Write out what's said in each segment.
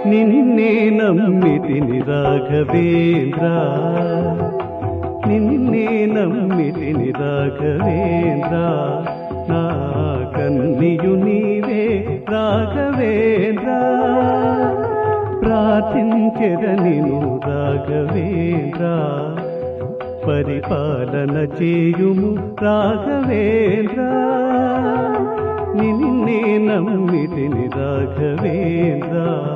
నిన్నే నమ్మితిని రాఘవేంద్ర నిన్నే నమ్మితిని రాఘవేంద్ర నా కన్నియు నీవే రాఘవేంద్ర ప్రార్థించెదనిను రాఘవేంద్ర పరిపాలన చేయుము రాఘవేంద్ర నిన్నే నమ్మితిని రాఘవేంద్ర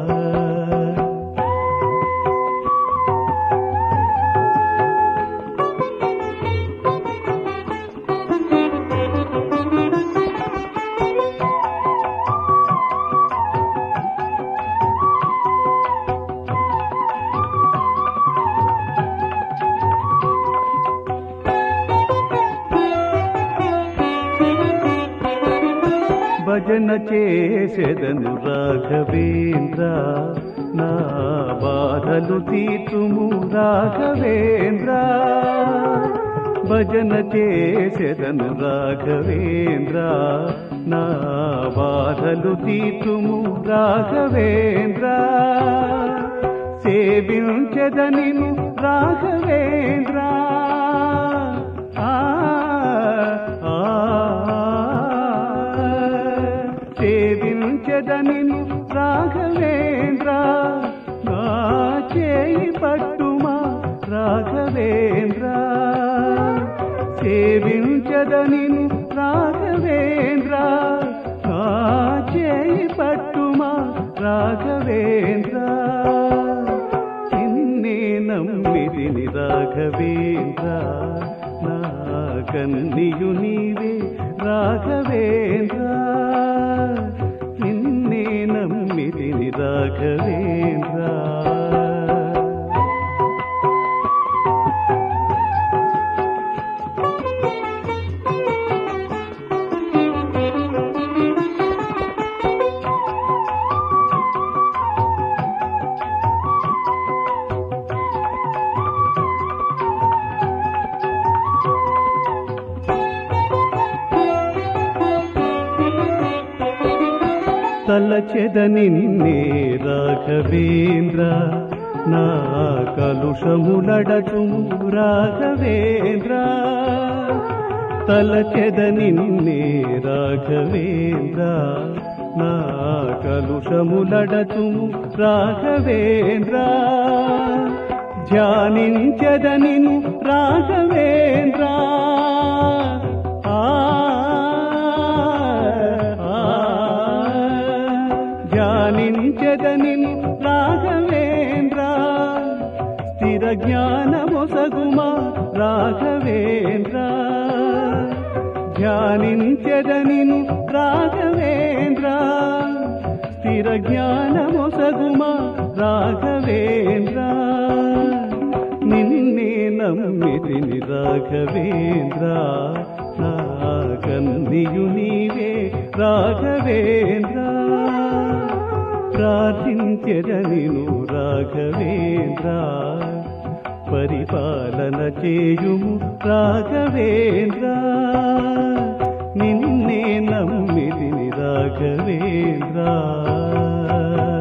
భజన చేసెదను రాఘవేంద్ర నా బాధలు తీతుము రాఘవేంద్ర భజన చేసెదను రాఘవేంద్ర నా బాధలు తీతుము రాఘవేంద్ర సేవించదనిను రాఘవేంద్ర ఆ ఆ సేవించదనిను రాఘవేంద్ర నా చేయి పట్టుమా రాఘవేంద్ర సేవించదనిను రాఘవేంద్ర నా చేయి పట్టుమా రాఘవేంద్ర నిన్నే నమ్మిదిని రాఘవేంద్ర నా కన్నియు నీవే రాఘవేంద్ర నిన్నే నమ్మిదిని రాఘవేంద్ర తలచెద నిన్నే రాఘవేంద్ర నా కలుషములడచుము రాఘవేంద్ర తలచెద నిన్నే రాఘవేంద్ర నా కలుషములడచుము రాఘవేంద్ర ధ్యానించద నిన్ను రాఘవేంద్ర ఆ ధ్యానించదని రాఘవేంద్ర స్థిర జ్ఞానమొసగుమా రాఘవేంద్ర ధ్యానించదని రాఘవేంద్ర స్థిర జ్ఞానమొసగుమా రాఘవేంద్ర నిన్నే నమ్మితిని రాఘవేంద్ర నా కన్నియు నీవే రాఘవేంద్ర ప్రార్థించెదనిను రాఘవేంద్ర పరిపాలన చేయుము రాఘవేంద్ర నిన్నే నమ్మితిని రాఘవేంద్ర